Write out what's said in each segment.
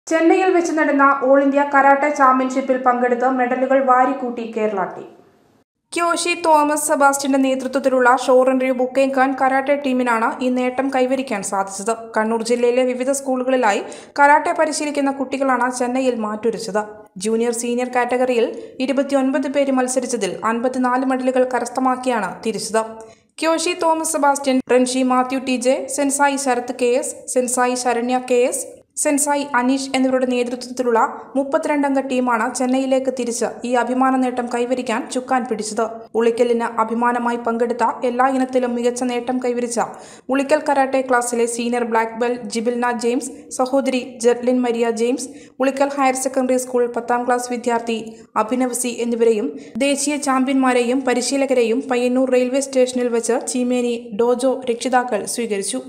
ചെന്നൈയിൽ വെച്ച് നടന്ന ഓൾ ഇന്ത്യ കരാട്ടെ ചാമ്പ്യൻഷിപ്പിൽ പങ്കെടുത്ത് മെഡലുകൾ വാരിക്കൂട്ടി കേരള ടീം ക്യോഷി തോമസ് സെബാസ്റ്റ്യന്റെ നേതൃത്വത്തിലുള്ള ഷോറൻറിയു ബുക്കേങ്കാൻ കരാട്ടെ ടീമിനാണ് ഈ നേട്ടം കൈവരിക്കാൻ സാധിച്ചത് കണ്ണൂർ ജില്ലയിലെ വിവിധ സ്കൂളുകളിലായി കരാട്ടെ പരിശീലിക്കുന്ന കുട്ടികളാണ് ചെന്നൈയിൽ മാറ്റുരച്ചത് ജൂനിയർ സീനിയർ കാറ്റഗറിയിൽ ഇരുപത്തിയൊൻപത് പേര് മത്സരിച്ചതിൽ അൻപത്തിനാല് മെഡലുകൾ കരസ്ഥമാക്കിയാണ് തിരിച്ചത് Kyoshi Thomas Sebastian Renshi Mathew T J sensei Sarath K S sensei Saranya K S sensei Aneesh എന്നിവരുടെ നേതൃത്വത്തിലുള്ള മുപ്പത്തിരണ്ടംഗ ടീമാണ് ചെന്നൈയിലേക്ക് തിരിച്ച് ഈ അഭിമാന നേട്ടം കൈവരിക്കാൻ ചുക്കാൻ പിടിച്ചത് ഉളിക്കലിന് അഭിമാനമായി പങ്കെടുത്ത എല്ലാ ഇനത്തിലും മികച്ച നേട്ടം കൈവരിച്ച ഉളിക്കൽ കരാട്ടെ ക്ലാസ്സിലെ senior black belt Jibilna James സഹോദരി Jerlin Maria James Ulikkal higher secondary school പത്താം ക്ലാസ് വിദ്യാർത്ഥി അഭിനവ് സി എന്നിവരെയും ദേശീയ ചാമ്പ്യന്മാരെയും പരിശീലകരെയും പയ്യന്നൂർ റെയിൽവേ സ്റ്റേഷനിൽ വെച്ച് ചീമേനി ഡോജോ രക്ഷിതാക്കൾ സ്വീകരിച്ചു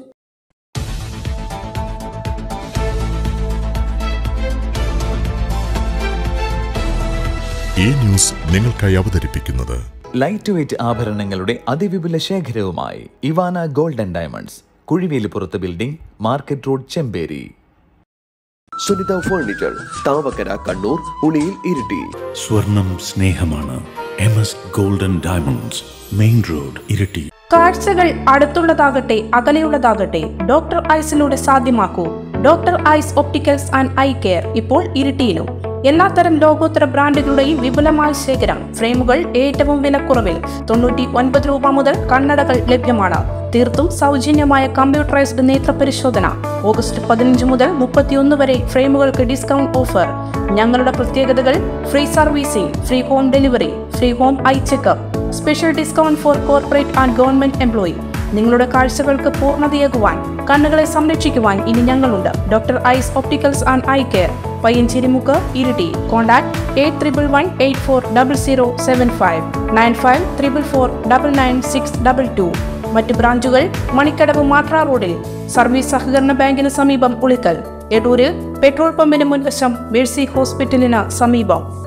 ഈ ന്യൂസ് നിങ്ങൾക്കായി അവതരിപ്പിക്കുന്നത് ലൈറ്റ് വെയ്റ്റ് ആഭരണങ്ങളുടെ അതിവിപുല ശേഖരവുമായി ഇവാന ഗോൾഡൻ ഡയമണ്ട്സ് കുഴിവേലിപ്പുറത്ത് building market road Chemperi Sunitha furniture Thavakkara Kannur Uliyil Iritty സ്വർണം സ്നേഹമാണ് M S golden diamonds main road Iritty കാഴ്ചകൾ അടുത്തുള്ളതാകട്ടെ അകലെയുള്ളതാകട്ടെ ഡോക്ടർ ഐസിലൂടെ സാധ്യമാക്കൂ doctor eyes opticals and eye care ഇപ്പോൾ ഇരിട്ടിയിലും എല്ലാത്തരം ലോകോത്തര ബ്രാൻഡുകളുടെയും വിപുലമായ ശേഖരം ഫ്രെയിമുകൾ ഏറ്റവും വിലക്കുറവിൽ തൊണ്ണൂറ്റി ഒൻപത് രൂപ മുതൽ കണ്ണടകൾ ലഭ്യമാണ് തീർത്തും സൗജന്യമായ കമ്പ്യൂട്ടറൈസ്ഡ് നേത്ര പരിശോധന ഓഗസ്റ്റ് പതിനഞ്ച് മുതൽ മുപ്പത്തിയൊന്ന് വരെ ഫ്രെയിമുകൾക്ക് ഡിസ്കൗണ്ട് ഓഫർ ഞങ്ങളുടെ പ്രത്യേകതകൾ free servicing free home delivery free home eye checkup special discount for corporate and government employee നിങ്ങളുടെ കാഴ്ചകൾക്ക് പൂർണ്ണതയേകുവാൻ കണ്ണുകളെ സംരക്ഷിക്കുവാൻ ഇനി ഞങ്ങളുണ്ട് doctor eyes opticals and eye care Payyancherimukku Iritty contact eight triple one eight four double zero seven five nine five triple four double nine six double two മറ്റ് ബ്രാഞ്ചുകൾ മണിക്കടവ് മാട്ര റോഡിൽ സർവീസ് സഹകരണ ബാങ്കിന് സമീപം ഉളിക്കൽ എടൂരിൽ പെട്രോൾ പമ്പിന് മുൻവശം മേഴ്സി ഹോസ്പിറ്റലിന് സമീപം